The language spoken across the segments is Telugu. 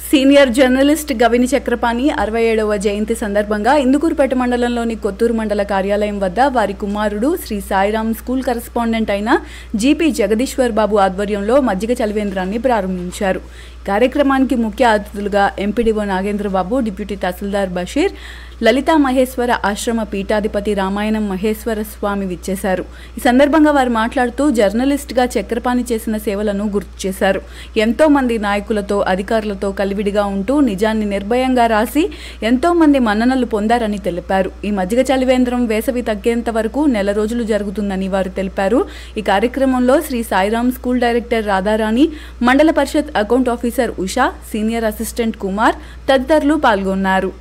సీనియర్ జర్నలిస్ట్ గవిని చక్రపాణి అరవై ఏడవ జయంతి సందర్భంగా ఇందుకూరుపేట మండలంలోని కొత్తూరు మండల కార్యాలయం వద్ద వారి కుమారుడు శ్రీ సాయిరాం స్కూల్ కరెస్పాండెంట్ అయిన జీపీ జగదీశ్వర్ బాబు ఆధ్వర్యంలో మజ్జిగ చలివేంద్రాన్ని ప్రారంభించారు కార్యక్రమానికి ముఖ్య అతిథులుగా ఎంపీడీఓ నాగేంద్రబాబు డిప్యూటీ తహసీల్దార్ బషీర్ లలితా మహేశ్వర ఆశ్రమ పీఠాధిపతి రామాయణం మహేశ్వర స్వామి విచ్చేశారు ఈ సందర్భంగా వారు మాట్లాడుతూ జర్నలిస్ట్గా చక్రపాణి చేసిన సేవలను గుర్తు చేశారు ఎంతో మంది నాయకులతో అధికారులతో కలివిడిగా ఉంటూ నిజాన్ని నిర్భయంగా రాసి ఎంతో మంది మన్ననలు పొందారని తెలిపారు ఈ మజ్జిగ చలివేంద్రం వేసవి తగ్గేంత వరకు నెల రోజులు జరుగుతుందని వారు తెలిపారు ఈ కార్యక్రమంలో శ్రీ సాయిరాం స్కూల్ డైరెక్టర్ రాధారాణి మండల parishad account officer Usha senior assistant Kumar తదితరులు పాల్గొన్నారు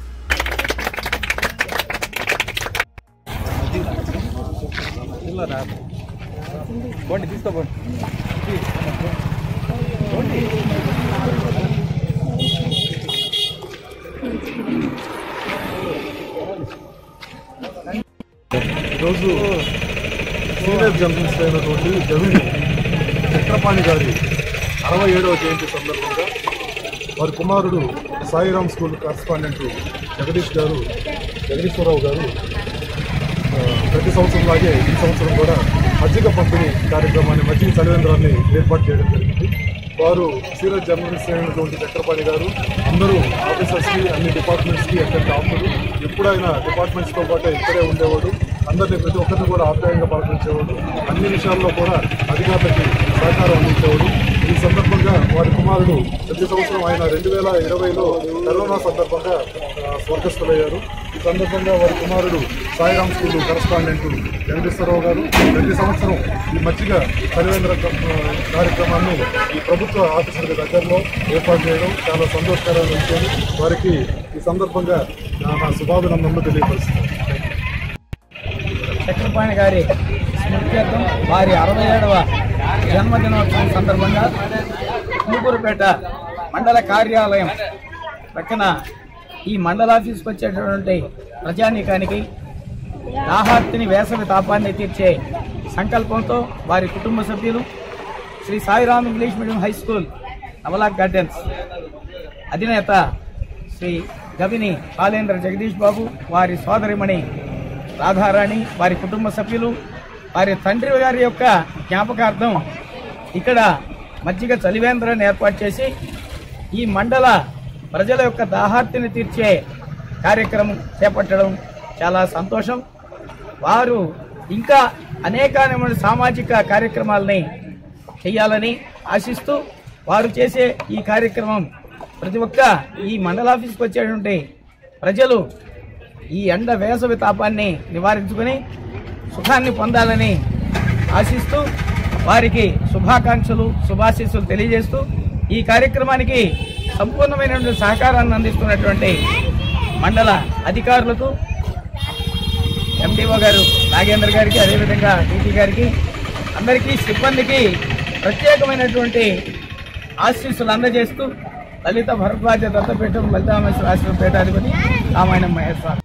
పోండి తీసుకోపోండి ఈరోజు సీనియర్ జర్నలిస్ట్ అయినటువంటి జగన్ చక్రపాణి గారి అరవై ఏడవ జయంతి సందర్భంగా వారి కుమారుడు సాయిరామ్ స్కూల్ కరస్పాండెంట్ జగదీష్ గారు జగదీశ్వరరావు గారు ఆ, ప్రతి సంవత్సరం లాగే ఈ సంవత్సరం కూడా మజ్జిగ పంపిణీ కార్యక్రమాన్ని మజ్జిగ చలివేంద్రాన్ని ఏర్పాటు చేయడం జరిగింది వారు సీనియర్ జర్నలిస్ట్ అయినటువంటి చక్రపాణి గారు అందరూ ఆఫీసర్స్కి అన్ని డిపార్ట్మెంట్స్కి అక్కడ ఆఫ్టర్ ఎప్పుడైనా డిపార్ట్మెంట్స్తో పాటు ఇక్కడే ఉండేవాడు అందరినీ ప్రతి ఒక్కరిని కూడా ఆప్యాయంగా పలకరించేవాడు అన్ని విషయాల్లో కూడా అధికారులకి సహకారం అందించేవాడు ఈ సందర్భంగా వారి కుమారుడు ప్రతి సంవత్సరం ఆయన రెండు వేల ఇరవైలో కరోనా సందర్భంగా ఆ, స్వర్గస్థులయ్యారు ఈ సందర్భంగా వారి కుమారుడు సాయిరామ్ స్కూల్ కరస్పాండెంట్ వెంకటేశ్వరరావు గారు ప్రతి సంవత్సరం ఈ మజ్జిగ పరివేంద్ర కార్యక్రమాన్ని ఈ ప్రభుత్వ ఆఫీసులకు దగ్గరలో ఏర్పాటు చేయడం చాలా సంతోషకరమైన విషయం వారికి ఈ సందర్భంగా నా నా శుభాభినందనలు తెలియపరుస్తున్నాను చక్రపాణి గారి స్మృత్యర్థం వారి అరవై ఏడవ జన్మదినోత్సవం సందర్భంగా కుంకూరుపేట మండల కార్యాలయం పక్కన ఈ మండల ఆఫీస్కి వచ్చేటటువంటి ప్రజానీకానికి దాహార్తిని వేసవి తాపాన్ని తీర్చే సంకల్పంతో వారి కుటుంబ సభ్యులు Shri Sairam English medium high school Navalakh Gardens అధినేత శ్రీ గవిని బాలేంద్ర జగదీష్ బాబు వారి సోదరిమణి రాధారాణి వారి కుటుంబ సభ్యులు వారి తండ్రి గారి యొక్క జ్ఞాపకార్థం ఇక్కడ మజ్జిగ చలివేంద్రాన్ని ఏర్పాటు చేసి ఈ మండల ప్రజల యొక్క దాహార్తిని తీర్చే కార్యక్రమం చేపట్టడం చాలా సంతోషం వారు ఇంకా అనేకమైన సామాజిక కార్యక్రమాలని చేయాలని ఆశిస్తూ వారు చేసే ఈ కార్యక్రమం ప్రతి ఒక్క ఈ మండల ఆఫీస్కి వచ్చేటువంటి ప్రజలు ఈ ఎండ వేసవి తాపాన్ని నివారించుకొని సుఖాన్ని పొందాలని ఆశిస్తూ వారికి శుభాకాంక్షలు శుభాశీస్సులు తెలియజేస్తూ ఈ కార్యక్రమానికి సంపూర్ణమైనటువంటి సహకారాన్ని అందిస్తున్నటువంటి మండల అధికారులకు ఎండిఓ గారు నాగేంద్ర గారికి అదేవిధంగా డీటీ గారికి అందరికీ సిబ్బందికి ప్రత్యేకమైనటువంటి ఆశీస్సులు అందజేస్తూ లలిత భరద్వాజ దత్తపీఠం లలితామేశ్వర ఆశ్రమ పీఠాధిపతి రామాయణం మహేశ్వర